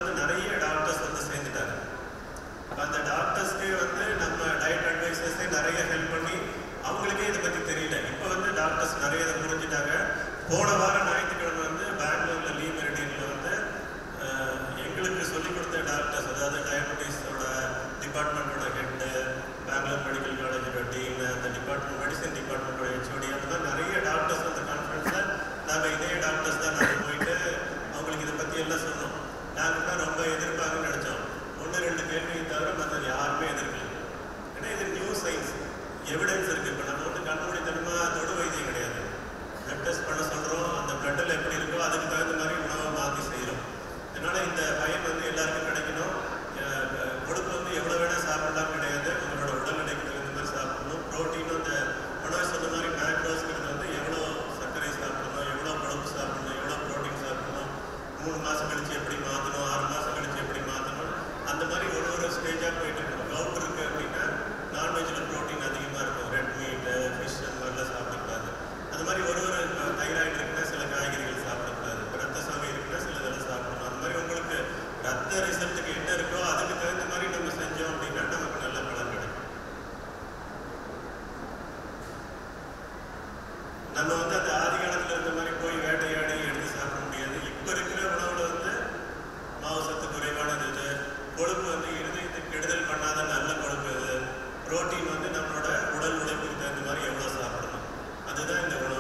நிறைய டாக்டர்ஸ் வந்து சேர்ந்துட்டாங்க அப்ப அந்த டாக்டர்ஸ்க்கே வந்து நம்ம டயட் அட்வைசர்ஸே நிறைய ஹெல்ப் பண்ணி அவங்களுக்கே இதை பற்றி தெரியல இப்போ வந்து டாக்டர்ஸ் நிறைய இதை புரிஞ்சுட்டாங்க போன வாரம் ஞாயிற்றுக்கிழமை வந்து பெங்களூர்ல லீ மெரிடியன்ல வந்து அஹ், எங்களுக்கு சொல்லிக் கொடுத்த டாக்டர்ஸ் அதாவது டயபெட்டிஸோட டிபார்ட்மெண்ட்டோட ஹெட்டு பெங்களூர் மெடிக்கல் காலேஜோட டீன் அந்த டிபார்ட்மெண்ட் மெடிசன் டிபார்ட்மெண்ட்டோட ஹெச்ஓடி அந்த மாதிரி நிறைய டாக்டர்ஸ் அந்த கான்ஃபரன்ஸில் நாங்கள் இதே டாக்டர்ஸ் தான் நாங்கள் போயிட்டு அவங்களுக்கு இதை பற்றி எல்லாம் சொன்னோம் நாங்கள் தான் ரொம்ப எதிர்ப்பாங்கன்னு நினச்சோம் ஒன்று ரெண்டு கேள்வியை தவிர மற்றது யாருமே எதிர்க்கல ஏன்னா இது நியூ சயின்ஸ் எவிடன்ஸ் இருக்குது இப்போ நம்ம வந்து கண்மூடித்தனமாக தொடு வைத்தியம் கிடையாது பிளட் டெஸ்ட் பண்ண சொல்கிறோம் அந்த பிளட்டில் எப்படி இருக்கோ அதுக்கு தகுந்த மாதிரி உணவை மாற்றி செய்கிறோம் அதனால இந்த பயன் வந்து எல்லாருக்கும் கிடைக்கணும் அஹ் அஹ் கொழுப்பு வந்து எவ்வளோ வேணால் சாப்பிடலாம் கிடையாது உங்களோட உடல் எடைக்கு தகுந்த மாதிரி சாப்பிடணும் ப்ரோட்டீன் அந்த உணவு சொன்ன மாதிரி மேக்ரோஸ்ங்கிறது வந்து எவ்வளோ சர்க்கரை சாப்பிடணும் எவ்வளோ கொழுப்பு சாப்பிடணும் எவ்வளோ ப்ரோட்டீன் சாப்பிடணும் மூணு மாதம் கழிச்சு எப்படி மாற்றணும் ஆறு மாதம் கழிச்சு எப்படி மாற்றணும் அந்த மாதிரி ஒரு ஒரு ஸ்டேஜாக போயிட்டு இருக்கணும் கவுட் இருக்கு அப்படின்னா நான்வெஜ்ஜில் ப்ரோட்டீன் அதிகமாக இருக்கும் ரெட் மீட்டு ஃபிஷ் அந்த மாதிரிலாம் சாப்பிடக்கூடாது அந்த மாதிரி ஒரு ஒரு தைராய்டு இருக்குன்னா சில காய்கறிகள் சாப்பிடக்கூடாது ரத்த சோகை இருக்குன்னா சில இதெல்லாம் சாப்பிடணும் அந்த மாதிரி உங்களுக்கு ரத்த ரிசல்ட்டுக்கு என்ன இருக்கோ அதுக்கு தகுந்த மாதிரி நம்ம செஞ்சோம் அப்படின்னா நமக்கு நல்ல பலன் கிடைக்கும் நம்ம வந்து அந்த ஆதி காலத்துல இருந்த மாதிரி போய் வேட்டையாடி எடுத்து சாப்பிட முடியாது இப்போ இருக்கிற உணவுல வந்து மாவு சத்து குறைவானது இது கொழுப்பு வந்து இருதயத்துக்கு கெடுதல் பண்ணாத நல்ல கொழுப்பு இது புரோட்டீன் வந்து நம்மளோட உடல் உழைப்புக்கு தகுந்த மாதிரி எவ்வளோ சாப்பிடணும் அதுதான் இந்த உணவு